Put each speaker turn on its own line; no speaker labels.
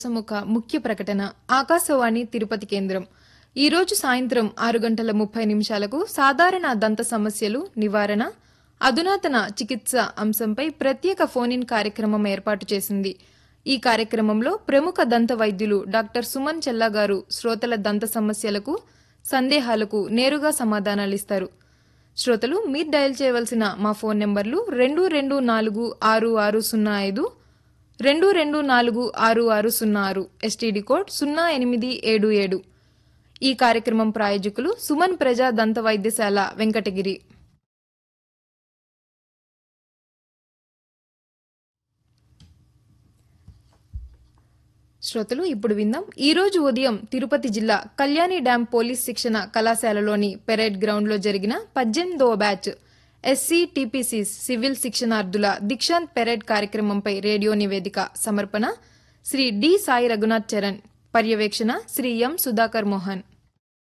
ఒక ముఖ్య ప్రకటన ఆకాశవాణి తిరుపతి కేంద్రం ఈ రోజు సాయంత్రం ఆరు గంటల ముప్పై నిమిషాలకు సాధారణ దంత సమస్యలు నివారణ అధునాతన చికిత్స అంశంపై ప్రత్యేక ఫోన్ ఇన్ కార్యక్రమం ఏర్పాటు చేసింది ఈ కార్యక్రమంలో ప్రముఖ దంత వైద్యులు డాక్టర్ సుమన్ చెల్లా గారు శ్రోతల దంత సమస్యలకు సందేహాలకు నేరుగా సమాధానాలిస్తారు శ్రోతలు మీరు డయల్ చేయవలసిన మా ఫోన్ నెంబర్లు రెండు రెండు నాలుగు ఆరు ఆరు సున్నా ఐదు రెండు రెండు నాలుగు ఆరు ఆరు సున్నా ఆరు ఎస్టీడీ కోడ్ సున్నా ఎనిమిది ఏడు ఏడు ఈ కార్యక్రమం ప్రాయోజకులు సుమన్ ప్రజా దంత వైద్యశాల వెంకటగిరి శ్రోతలు ఇప్పుడు విందాం ఈ రోజు ఉదయం తిరుపతి జిల్లా కళ్యాణి డ్యాం పోలీస్ శిక్షణ కళాశాలలోని పెరేడ్ గ్రౌండ్లో జరిగిన పద్దెనిమిదవ బ్యాచ్ ఎస్సీ టీపీసీ సివిల్ శిక్షణార్థుల దీక్షాంత్ పెరేడ్ కార్యక్రమంపై రేడియో నివేదిక సమర్పణ శ్రీ డి సాయి రఘునాథ్ చరణ్ పర్యవేక్షణ శ్రీ ఎం సుధాకర్ మోహన్